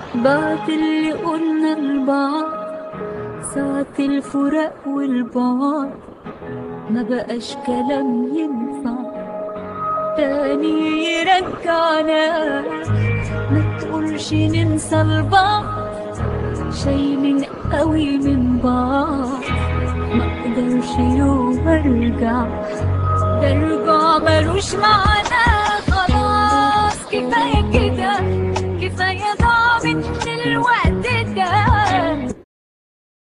بعد اللي قلنا لبعض ساعة الفراق والبعد ما بقاش كلام ينفع تاني يرجعنا ما تقولش ننسى لبعض شايلين قوي من بعض ما اقدرش يوم ارجع ده الرجوع ملوش معنى